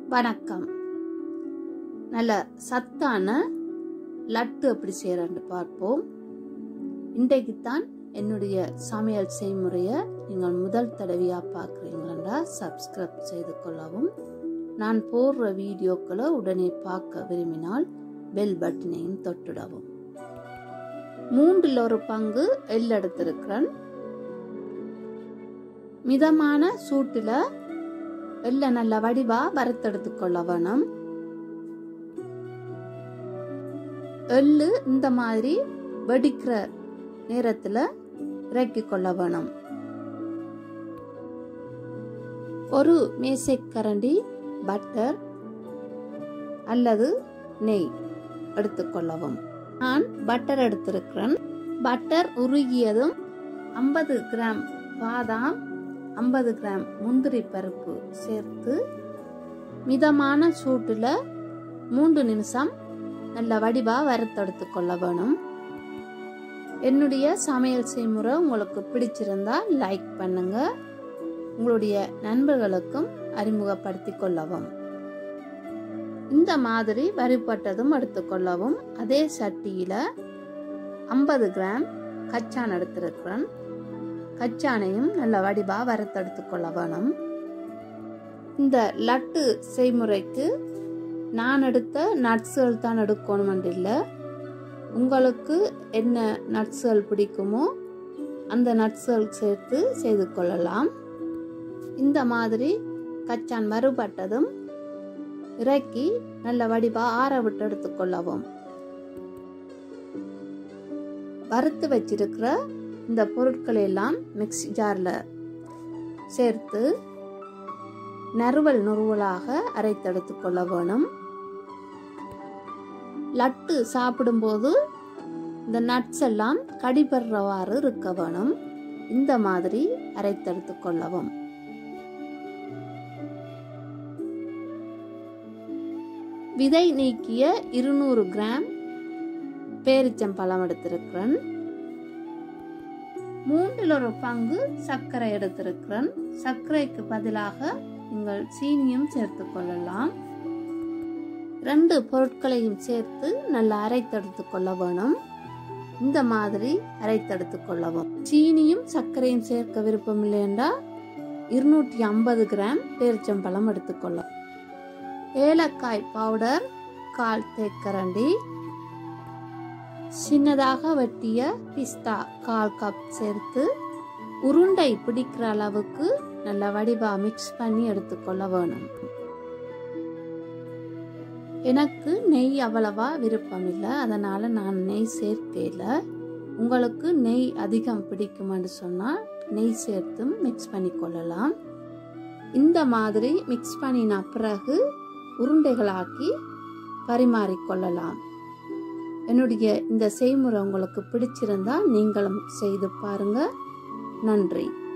வணக்கம் நல்ல சத்தான லட்டு எப்படி செய்யறன்னு பார்ப்போம் இன்றைக்குத்தான் என்னுடைய சமையல் செய்முறையை நீங்கள் முதல் தடவையாக பார்க்குறீங்களா சப்ஸ்கிரைப் செய்து கொள்ளவும் நான் போடுற வீடியோக்களை உடனே பார்க்க விரும்பினால் பெல் பட்டனையும் தொட்டுடவும் மூன்றில் ஒரு பங்கு எள் எடுத்திருக்கிறேன் மிதமான சூட்டில் எள்ள நல்ல வடிவா வறுத்தெடுத்து கொள்ள வேணும் எள்ளு இந்த மாதிரி வெடிக்கிற நேரத்தில் இறக்கி கொள்ள வேணும் ஒரு மேசைக்கரண்டி பட்டர் அல்லது நெய் எடுத்துக்கொள்ளவும் நான் பட்டர் எடுத்திருக்கிறேன் பட்டர் உருகியதும் ஐம்பது கிராம் பாதாம் ஐம்பது கிராம் முந்திரி பருப்பு சேர்த்து மிதமான சூட்டில் மூன்று நிமிஷம் நல்ல வடிவாக வறுத்தெடுத்து கொள்ள வேணும் என்னுடைய சமையல் செய்முறை உங்களுக்கு பிடிச்சிருந்தா லைக் பண்ணுங்க உங்களுடைய நண்பர்களுக்கும் அறிமுகப்படுத்தி கொள்ளவும் இந்த மாதிரி வறுபட்டதும் எடுத்துக்கொள்ளவும் அதே சட்டியில் ஐம்பது கிராம் கச்சான் எடுத்திருக்கிறேன் கச்சானையும் நல்ல வடிவாக வறுத்தெடுத்து கொள்ள வேணும் இந்த லட்டு செய்முறைக்கு நான் எடுத்த நட்ஸுகள் தான் எடுக்கணும் இல்லை உங்களுக்கு என்ன நட்ஸுகள் பிடிக்குமோ அந்த நட்ஸுகள் சேர்த்து செய்து கொள்ளலாம் இந்த மாதிரி கச்சான் மறுபட்டதும் இறக்கி நல்ல வடிவாக ஆற விட்டு எடுத்துக்கொள்ளவும் வறுத்து வச்சிருக்கிற இந்த பொருட்களை எல்லாம் மிக்ஸி ஜாரில் சேர்த்து நறுவல் நுறுவலாக அரைத்தெடுத்து கொள்ள வேணும் லட்டு சாப்பிடும்போது இந்த நட்ஸ் எல்லாம் கடிபடுறவாறு இருக்க வேணும் இந்த மாதிரி அரைத்தெடுத்து கொள்ளவும் விதை நீக்கிய இருநூறு கிராம் பேரிச்சம்பழம் எடுத்திருக்கிறேன் மூன்றில் ஒரு பங்கு சர்க்கரை எடுத்திருக்கிறேன் சர்க்கரைக்கு பதிலாக நீங்கள் சீனியும் சேர்த்து கொள்ளலாம் ரெண்டு பொருட்களையும் சேர்த்து நல்லா அரைத்தெடுத்து கொள்ள வேணும் இந்த மாதிரி அரைத்தெடுத்து கொள்ளவும் சீனியும் சர்க்கரையும் சேர்க்க விருப்பம் இல்லையென்றா இருநூற்றி ஐம்பது கிராம் பேரிச்சம்பழம் எடுத்துக்கொள்ளும் ஏலக்காய் பவுடர் கால் தேக்கரண்டி சின்னதாக வெட்டிய பிஸ்தா கால் கப் சேர்த்து உருண்டை பிடிக்கிற அளவுக்கு நல்ல வடிவா மிக்ஸ் பண்ணி எடுத்துக்கொள்ள வேணும் எனக்கு நெய் அவ்வளவா விருப்பம் இல்லை அதனால நான் நெய் சேர்க்கையில் உங்களுக்கு நெய் அதிகம் பிடிக்கும்னு சொன்னால் நெய் சேர்த்தும் மிக்ஸ் பண்ணி கொள்ளலாம் இந்த மாதிரி மிக்ஸ் பண்ணின பிறகு உருண்டைகளாக்கி பரிமாறிக்கொள்ளலாம் என்னுடைய இந்த செய்முறை உங்களுக்கு பிடிச்சிருந்தா நீங்களும் செய்து பாருங்க நன்றி